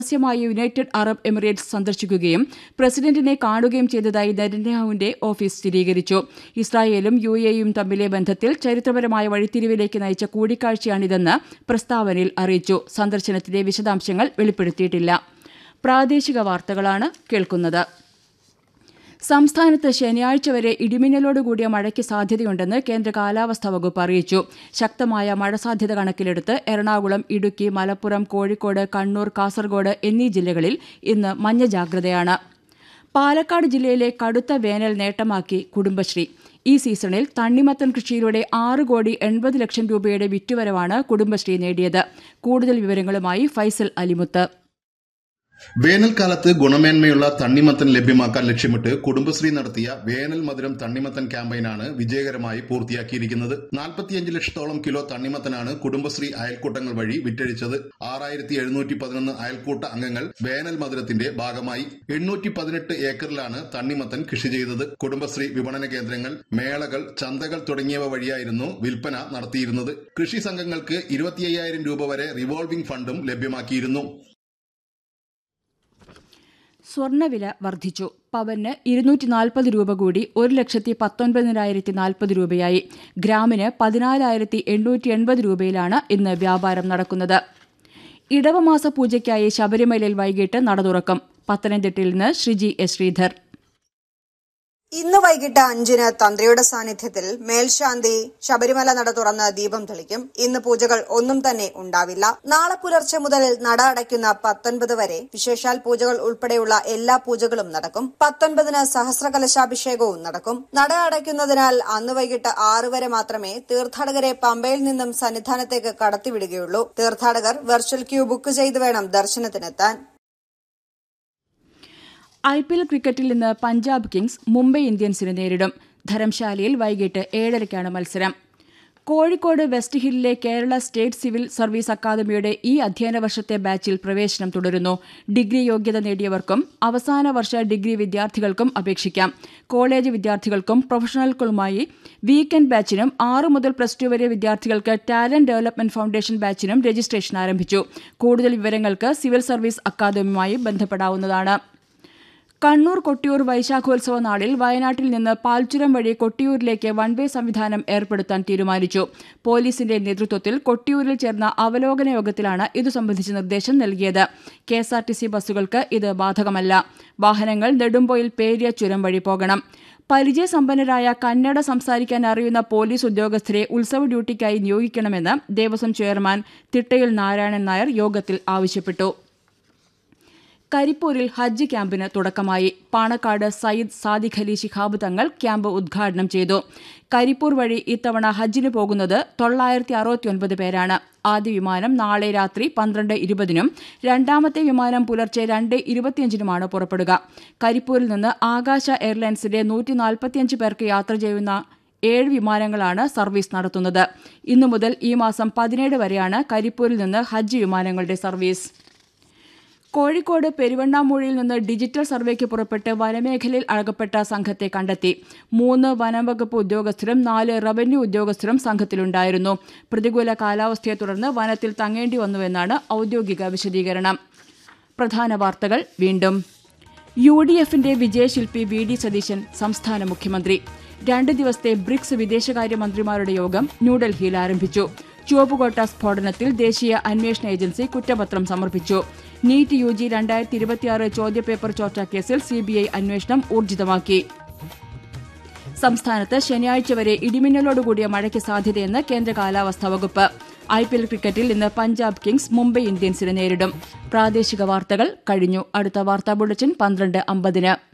രഹസ്യമായി United Arab Emirates സന്ദർശിക്കുകയും പ്രസിഡന്റിനെ കാണുകയും ചെയ്തതായി നെതന്യാഹുവിന്റെ ഓഫീസ് സ്ഥിരീകരിച്ചു ഇസ്രായേലും യു എയും തമ്മിലെ ബന്ധത്തിൽ ചരിത്രപരമായ വഴിത്തിരിവിലേക്ക് നയിച്ച കൂടിക്കാഴ്ചയാണിതെന്ന് പ്രസ്താവനയിൽ അറിയിച്ചു സന്ദർശനത്തിന്റെ വിശദാംശങ്ങൾ വെളിപ്പെടുത്തിയിട്ടില്ല പ്രാദേശിക വാർത്തകളാണ് കേൾക്കുന്നത് സംസ്ഥാനത്ത് ശനിയാഴ്ച വരെ ഇടിമിന്നലോടുകൂടിയ മഴയ്ക്ക് സാധ്യതയുണ്ടെന്ന് കേന്ദ്ര കാലാവസ്ഥാ വകുപ്പ് അറിയിച്ചു ശക്തമായ മഴ സാധ്യത കണക്കിലെടുത്ത് എറണാകുളം ഇടുക്കി മലപ്പുറം കോഴിക്കോട് കണ്ണൂർ കാസർഗോഡ് എന്നീ ജില്ലകളിൽ ഇന്ന് മഞ്ഞ ജാഗ്രതയാണ് പാലക്കാട് ജില്ലയിലെ കടുത്ത വേനൽ നേട്ടമാക്കി കുടുംബശ്രീ ഈ സീസണിൽ തണ്ണിമത്തൻ കൃഷിയിലൂടെ ആറ് കോടി എൺപത് ലക്ഷം രൂപയുടെ വിറ്റുവരവാണ് കുടുംബശ്രീ നേടിയത് കൂടുതൽ വിവരങ്ങളുമായി ഫൈസൽ അലിമുത്ത് വേനൽക്കാലത്ത് ഗുണമേന്മയുള്ള തണ്ണിമത്തൻ ലഭ്യമാക്കാൻ ലക്ഷ്യമിട്ട് കുടുംബശ്രീ നടത്തിയ വേനൽ മധുരം തണ്ണിമത്തൻ ക്യാമ്പയിനാണ് വിജയകരമായി പൂർത്തിയാക്കിയിരിക്കുന്നത് നാൽപ്പത്തിയഞ്ച് ലക്ഷത്തോളം കിലോ തണ്ണിമത്തനാണ് കുടുംബശ്രീ അയൽക്കൂട്ടങ്ങൾ വഴി വിറ്റഴിച്ചത് ആറായിരത്തി എഴുന്നൂറ്റി പതിനൊന്ന് അയൽക്കൂട്ട അംഗങ്ങൾ വേനൽ മധുരത്തിന്റെ ഭാഗമായി എണ്ണൂറ്റി പതിനെട്ട് ഏക്കറിലാണ് തണ്ണിമത്തൻ കൃഷി ചെയ്തത് കുടുംബശ്രീ വിപണന കേന്ദ്രങ്ങൾ മേളകൾ ചന്തകൾ തുടങ്ങിയവ വഴിയായിരുന്നു വിൽപ്പന നടത്തിയിരുന്നത് കൃഷി സംഘങ്ങൾക്ക് ഇരുപത്തി രൂപ വരെ റിവോൾവിംഗ് ഫണ്ടും ലഭ്യമാക്കിയിരുന്നു സ്വർണ്ണവില വർദ്ധിച്ചു പവന് ഇരുന്നൂറ്റി നാൽപ്പത് രൂപ കൂടി ഒരു ലക്ഷത്തി പത്തൊൻപതിനായിരത്തി നാൽപ്പത് രൂപയായി ഗ്രാമിന് പതിനാലായിരത്തി എണ്ണൂറ്റി എൺപത് രൂപയിലാണ് ഇന്ന് വ്യാപാരം നടക്കുന്നത് ഇടവമാസ പൂജയ്ക്കായി ശബരിമലയിൽ വൈകിട്ട് നട തുറക്കും പത്തനംതിട്ടയിൽ നിന്ന് ശ്രീജി എസ് ശ്രീധർ ഇന്ന് വൈകിട്ട് അഞ്ചിന് തന്ത്രിയുടെ സാന്നിധ്യത്തിൽ മേൽശാന്തി ശബരിമല നട തുറന്ന് ദീപം തെളിക്കും ഇന്ന് പൂജകൾ ഒന്നും തന്നെ ഉണ്ടാവില്ല നാളെ പുലർച്ചെ മുതൽ നട അടയ്ക്കുന്ന പത്തൊൻപത് വരെ വിശേഷാൽ പൂജകൾ ഉൾപ്പെടെയുള്ള എല്ലാ പൂജകളും നടക്കും പത്തൊൻപതിന് സഹസ്രകലശാഭിഷേകവും നടക്കും നട അടയ്ക്കുന്നതിനാൽ അന്ന് വൈകിട്ട് ആറ് വരെ മാത്രമേ തീർത്ഥാടകരെ പമ്പയിൽ നിന്നും സന്നിധാനത്തേക്ക് കടത്തിവിടുകയുള്ളൂ തീർത്ഥാടകർ വെർച്വൽ ക്യൂ ബുക്ക് ചെയ്ത് വേണം ദർശനത്തിനെത്താൻ ഐ പി എൽ ക്രിക്കറ്റിൽ ഇന്ന് പഞ്ചാബ് കിങ്സ് മുംബൈ ഇന്ത്യൻസിനെ നേരിടും ധരംശാലയിൽ വൈകിട്ട് ഏഴരയ്ക്കാണ് മത്സരം കോഴിക്കോട് വെസ്റ്റ് ഹില്ലിലെ കേരള സ്റ്റേറ്റ് സിവിൽ സർവീസ് അക്കാദമിയുടെ ഈ അധ്യയന വർഷത്തെ ബാച്ചിൽ പ്രവേശനം തുടരുന്നു ഡിഗ്രി യോഗ്യത നേടിയവർക്കും അവസാന വർഷ ഡിഗ്രി വിദ്യാർത്ഥികൾക്കും അപേക്ഷിക്കാം കോളേജ് വിദ്യാർത്ഥികൾക്കും പ്രൊഫഷണലുകളുമായി വീക്കെൻഡ് ബാച്ചിനും ആറ് മുതൽ പ്ലസ് ടു വരെ വിദ്യാർത്ഥികൾക്ക് ടാലന്റ് ഡെവലപ്മെന്റ് ഫൗണ്ടേഷൻ ബാച്ചിനും രജിസ്ട്രേഷൻ ആരംഭിച്ചു കൂടുതൽ വിവരങ്ങൾക്ക് സിവിൽ സർവീസ് അക്കാദമിയുമായി ബന്ധപ്പെടാവുന്നതാണ് കണ്ണൂർ കൊട്ടിയൂർ വൈശാഖോത്സവ നാളിൽ വയനാട്ടിൽ നിന്ന് പാൽച്ചുരം വഴി കൊട്ടിയൂരിലേക്ക് വൺ വേ സംവിധാനം ഏർപ്പെടുത്താൻ തീരുമാനിച്ചു പോലീസിന്റെ നേതൃത്വത്തിൽ കൊട്ടിയൂരിൽ ചേർന്ന അവലോകന യോഗത്തിലാണ് ഇതു സംബന്ധിച്ച നിർദ്ദേശം നൽകിയത് കെഎസ്ആർടിസി ബസ്സുകൾക്ക് ഇത് ബാധകമല്ല വാഹനങ്ങൾ നെടുമ്പോയിൽ പേരിയ ചുരം വഴി പോകണം പരിചയസമ്പന്നരായ കന്നഡ സംസാരിക്കാൻ അറിയുന്ന പോലീസ് ഉദ്യോഗസ്ഥരെ ഉത്സവ ഡ്യൂട്ടിക്കായി നിയോഗിക്കണമെന്ന് ദേവസ്വം ചെയർമാൻ തിട്ടയിൽ നാരായണൻ നായർ യോഗത്തിൽ ആവശ്യപ്പെട്ടു കരിപ്പൂരിൽ ഹജ്ജ് ക്യാമ്പിന് തുടക്കമായി പാണക്കാട് സയ്യിദ് സാദിഖ് അലി ശിഹാബ് തങ്ങൾ ക്യാമ്പ് ഉദ്ഘാടനം ചെയ്തു കരിപ്പൂർ വഴി ഇത്തവണ ഹജ്ജിന് പോകുന്നത് തൊള്ളായിരത്തി അറുപത്തിയൊൻപത് പേരാണ് ആദ്യ വിമാനം നാളെ രാത്രി പന്ത്രണ്ട് ഇരുപതിനും രണ്ടാമത്തെ വിമാനം പുലർച്ചെ രണ്ട് ഇരുപത്തിയഞ്ചിനുമാണ് പുറപ്പെടുക കരിപ്പൂരിൽ നിന്ന് ആകാശ എയർലൈൻസിന്റെ നൂറ്റി നാൽപ്പത്തിയഞ്ച് പേർക്ക് യാത്ര ചെയ്യുന്ന ഏഴ് വിമാനങ്ങളാണ് സർവീസ് നടത്തുന്നത് ഇന്നു മുതൽ ഈ മാസം പതിനേഴ് വരെയാണ് കരിപ്പൂരിൽ നിന്ന് ഹജ്ജ് വിമാനങ്ങളുടെ സർവീസ് കോഴിക്കോട് പെരുവണ്ണാമൂഴിയിൽ നിന്ന് ഡിജിറ്റൽ സർവേക്ക് പുറപ്പെട്ട് വനമേഖലയിൽ അകപ്പെട്ട സംഘത്തെ കണ്ടെത്തി മൂന്ന് വനംവകുപ്പ് ഉദ്യോഗസ്ഥരും നാല് റവന്യൂ ഉദ്യോഗസ്ഥരും സംഘത്തിലുണ്ടായിരുന്നു പ്രതികൂല കാലാവസ്ഥയെ തുടർന്ന് വനത്തിൽ തങ്ങേണ്ടി വന്നുവെന്നാണ് ഔദ്യോഗിക വിശദീകരണം പ്രധാന വാർത്തകൾ വീണ്ടും യു ഡി എഫിന്റെ വിജയശില്പി വി ഡി സതീശൻ സംസ്ഥാന മുഖ്യമന്ത്രി രണ്ട് ദിവസത്തെ ബ്രിക്സ് വിദേശകാര്യമന്ത്രിമാരുടെ യോഗം ന്യൂഡൽഹിയിൽ ആരംഭിച്ചു ചുവപ്പുകോട്ട സ്ഫോടനത്തിൽ ദേശീയ അന്വേഷണ ഏജൻസി കുറ്റപത്രം സമർപ്പിച്ചു നീറ്റ് യു ജി രണ്ടായിരത്തി ഇരുപത്തിയാറ് ചോദ്യപേപ്പർ ചോർച്ച കേസിൽ സിബിഐ അന്വേഷണം ഊർജിതമാക്കി സംസ്ഥാനത്ത് ശനിയാഴ്ച വരെ ഇടിമിന്നലോടുകൂടിയ മഴയ്ക്ക് സാധ്യതയെന്ന് കേന്ദ്ര കാലാവസ്ഥാ വകുപ്പ് ഐ പി എൽ ക്രിക്കറ്റിൽ ഇന്ന് പഞ്ചാബ് കിങ്സ് മുംബൈ ഇന്ത്യൻസിനെ നേരിടും പ്രാദേശിക വാർത്തകൾ കഴിഞ്ഞു അടുത്ത വാർത്താ ബുള്ളറ്റിൻ പന്ത്രണ്ട് അമ്പതിന്